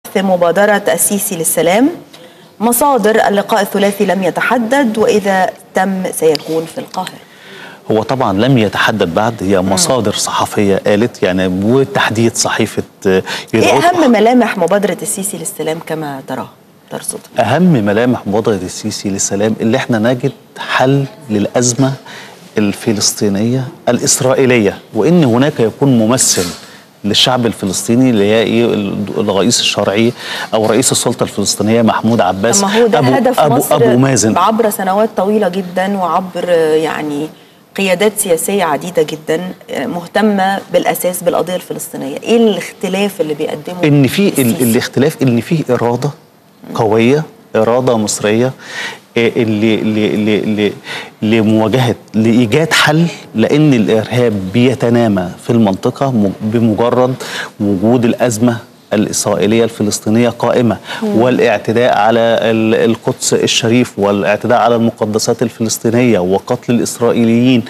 مبادرة السيسي للسلام مصادر اللقاء الثلاثي لم يتحدد وإذا تم سيكون في القاهرة هو طبعا لم يتحدد بعد هي مصادر صحفيه قالت يعني وتحديد صحيفه ايه اهم ملامح مبادره السيسي للسلام كما تراه ترصد اهم ملامح مبادره السيسي للسلام اللي احنا نجد حل للازمه الفلسطينيه الاسرائيليه وان هناك يكون ممثل للشعب الفلسطيني اللي هي ايه الرئيس الشرعي او رئيس السلطه الفلسطينيه محمود عباس ما هو ده أبو هدف أبو, مصر أبو مازن عبر سنوات طويله جدا وعبر يعني قيادات سياسيه عديده جدا مهتمه بالاساس بالقضيه الفلسطينيه ايه الاختلاف اللي بيقدمه ان في ال- السيسي؟ الاختلاف ان في اراده قويه اراده مصريه إيه اللي اللي اللي لمواجهه لايجاد حل لان الارهاب بيتنامى في المنطقه م- بمجرد وجود الازمه الإسرائيلية الفلسطينية قائمة والاعتداء على ال- القدس الشريف والاعتداء على المقدسات الفلسطينية وقتل الإسرائيليين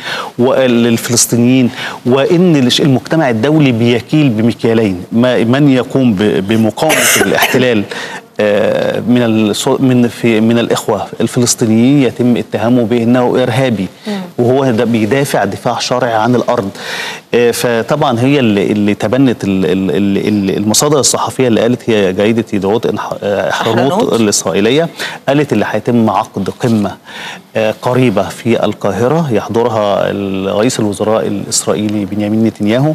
والفلسطينيين وإن الش- المجتمع الدولي بيكيل بمكيالين ما- من يقوم ب- بمقاومة الاحتلال آه، من الص- من في من الاخوه الفلسطينيين يتم اتهامه بانه ارهابي وهو ده بيدافع دفاع شرعي عن الارض آه، فطبعا هي اللي, اللي تبنت ال- ال- ال- ال- المصادر الصحفيه اللي قالت هي جريده يدعوت أحرنوت. احرنوت الاسرائيليه قالت اللي هيتم عقد قمه آه، قريبه في القاهره يحضرها رئيس الوزراء الاسرائيلي بنيامين نتنياهو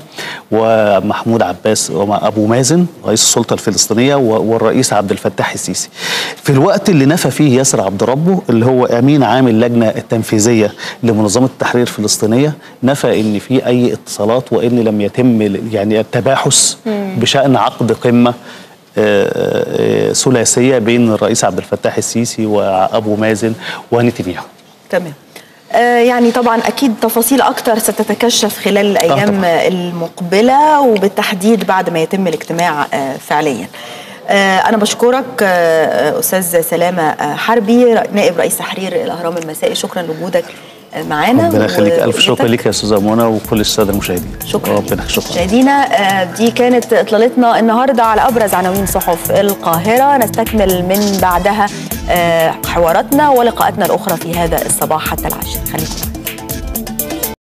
ومحمود عباس وابو مازن رئيس السلطه الفلسطينيه و- والرئيس عبد الفتاح السيسي. في الوقت اللي نفى فيه ياسر عبد ربه اللي هو امين عام اللجنه التنفيذيه لمنظمه التحرير الفلسطينيه نفى ان في اي اتصالات وان لم يتم يعني التباحث بشان عقد قمه آه، آه، ثلاثيه بين الرئيس عبد الفتاح السيسي وابو مازن ونتنياهو. تمام آه، يعني طبعا اكيد تفاصيل اكتر ستتكشف خلال الايام طبعاً. المقبله وبالتحديد بعد ما يتم الاجتماع آه، فعليا آه، انا بشكرك آه، استاذ سلامه آه، حربي نائب رئيس تحرير الاهرام المسائي شكرا لوجودك آه، معانا ربنا يخليك الف شكر ورؤيتك. لك يا استاذه منى وكل الساده المشاهدين. شكرا ربنا شكرا. مشاهدينا آه، دي كانت اطلالتنا النهارده على ابرز عناوين صحف القاهره نستكمل من بعدها آه، حواراتنا ولقاءاتنا الاخرى في هذا الصباح حتى العاشر خليكم معنا.